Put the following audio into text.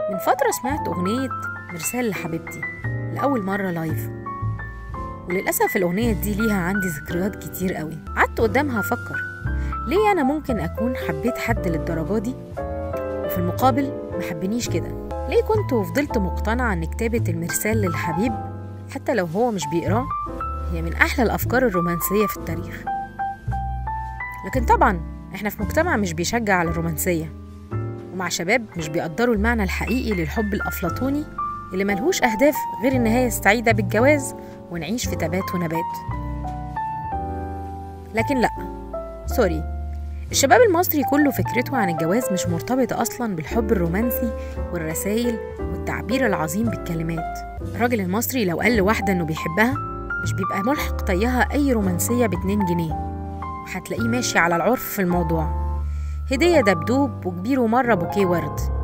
من فترة سمعت أغنية مرسال لحبيبتي لأول مرة لايف وللأسف الأغنية دي ليها عندي ذكريات كتير قوي قعدت قدامها أفكر ليه أنا ممكن أكون حبيت حد للدرجة دي وفي المقابل محبنيش كده ليه كنت وفضلت مقتنعة إن كتابة المرسال للحبيب حتى لو هو مش بيقراه هي من أحلى الأفكار الرومانسية في التاريخ لكن طبعا إحنا في مجتمع مش بيشجع على الرومانسية ومع شباب مش بيقدروا المعنى الحقيقي للحب الأفلاطوني اللي ملهوش أهداف غير النهاية السعيدة بالجواز ونعيش في تبات ونبات لكن لأ سوري الشباب المصري كله فكرته عن الجواز مش مرتبطة أصلا بالحب الرومانسي والرسايل والتعبير العظيم بالكلمات الراجل المصري لو قال لواحدة إنه بيحبها مش بيبقى ملحق طيها أي رومانسية باتنين جنيه وهتلاقيه ماشي على العرف في الموضوع هدية دبدوب وكبير ومرة بوكيه ورد